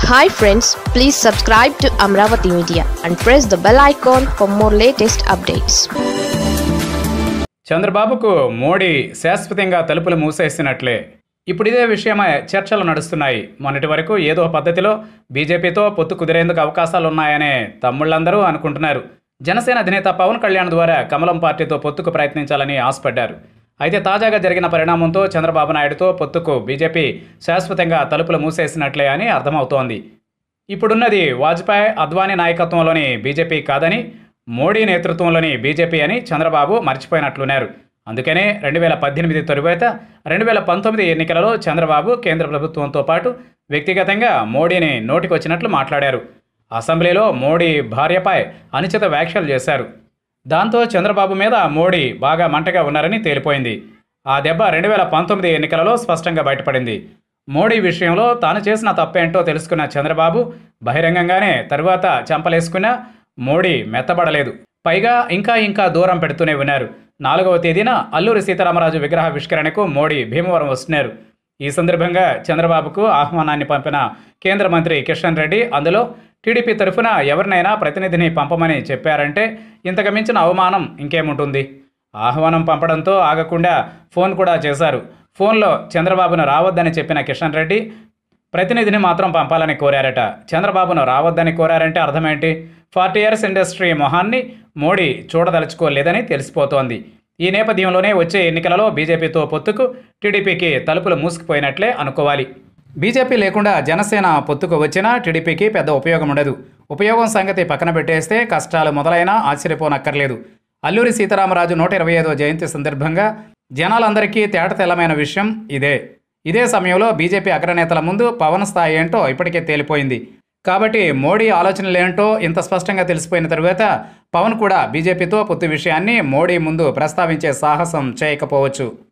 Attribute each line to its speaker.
Speaker 1: hi friends please subscribe to Amaravati media and press the bell icon for more latest updates
Speaker 2: చంద్రబాబుకు మోడీ శాశ్వతంగా తలుపులు మూసేసినట్లే ఇప్పుడు ఇదే విషయమై చర్చలు నడుస్తున్నాయి మొన్నటి వరకు ఏదో పద్ధతిలో బీజేపీతో పొత్తు కుదిరేందుకు అవకాశాలున్నాయనే తమ్ముళ్ళందరూ అనుకుంటున్నారు జనసేన అధినేత పవన్ కళ్యాణ్ ద్వారా కమలం పార్టీతో పొత్తుకు ప్రయత్నించాలని ఆశపడ్డారు అయితే తాజాగా జరిగిన పరిణామంతో చంద్రబాబు నాయుడుతో పొత్తుకు బీజేపీ శాశ్వతంగా తలుపులు మూసేసినట్లే అని అర్థమవుతోంది ఇప్పుడున్నది వాజ్పేయి అద్వానీ నాయకత్వంలోని బీజేపీ కాదని మోడీ నేతృత్వంలోని బీజేపీ అని చంద్రబాబు మర్చిపోయినట్లున్నారు అందుకనే రెండు వేల పద్దెనిమిది తరువాత రెండు వేల పంతొమ్మిది ఎన్నికలలో చంద్రబాబు కేంద్ర ప్రభుత్వంతో పాటు వ్యక్తిగతంగా మోడీని నోటికొచ్చినట్లు మాట్లాడారు అసెంబ్లీలో మోడీ భార్యపై అనుచిత వ్యాఖ్యలు చేశారు దాంతో చంద్రబాబు మీద మోడీ బాగా మంటగా ఉన్నారని తేలిపోయింది ఆ దెబ్బ రెండు వేల పంతొమ్మిది ఎన్నికలలో స్పష్టంగా బయటపడింది మోడీ విషయంలో తాను చేసిన తప్పేంటో తెలుసుకున్న చంద్రబాబు బహిరంగంగానే తరువాత చంపలేసుకున్న మోడీ మెత్తబడలేదు పైగా ఇంకా ఇంకా దూరం పెడుతూనే ఉన్నారు నాలుగవ తేదీన అల్లూరి సీతారామరాజు విగ్రహ ఆవిష్కరణకు మోడీ భీమవరం వస్తున్నారు ఈ సందర్భంగా చంద్రబాబుకు ఆహ్వానాన్ని పంపిన కేంద్ర మంత్రి కిషన్ రెడ్డి అందులో టీడీపీ తరఫున ఎవరినైనా ప్రతినిధిని పంపమని చెప్పారంటే ఇంతకు మించిన అవమానం ఇంకేముంటుంది ఆహ్వానం పంపడంతో ఆగకుండా ఫోన్ కూడా చేశారు ఫోన్లో చంద్రబాబును రావద్దని చెప్పిన కిషన్ రెడ్డి ప్రతినిధిని మాత్రం పంపాలని కోరారట చంద్రబాబును రావద్దని కోరారంటే అర్థమేంటి ఫార్టీ ఇయర్స్ ఇండస్ట్రీ మొహాన్ని మోడీ చూడదలుచుకోలేదని తెలిసిపోతోంది ఈ నేపథ్యంలోనే వచ్చే ఎన్నికలలో బీజేపీతో పొత్తుకు టీడీపీకి తలుపులు మూసుకుపోయినట్లే అనుకోవాలి బీజేపీ లేకుండా జనసేన పొత్తుకు వచ్చినా టీడీపీకి పెద్ద ఉపయోగం ఉండదు ఉపయోగం సంగతి పక్కన పెట్టేస్తే కష్టాలు మొదలైనా ఆశ్చర్యపోనక్కర్లేదు అల్లూరి సీతారామరాజు నూట ఇరవై ఐదో జయంతి సందర్భంగా జనాలందరికీ తేటతెల్లమైన విషయం ఇదే ఇదే సమయంలో బీజేపీ అగ్రనేతల ముందు పవన్ స్థాయి ఏంటో ఇప్పటికే తేలిపోయింది కాబట్టి మోడీ ఆలోచనలేంటో ఇంత స్పష్టంగా తెలిసిపోయిన తరువాత పవన్ కూడా బీజేపీతో పొత్తు విషయాన్ని మోడీ ముందు ప్రస్తావించే సాహసం చేయకపోవచ్చు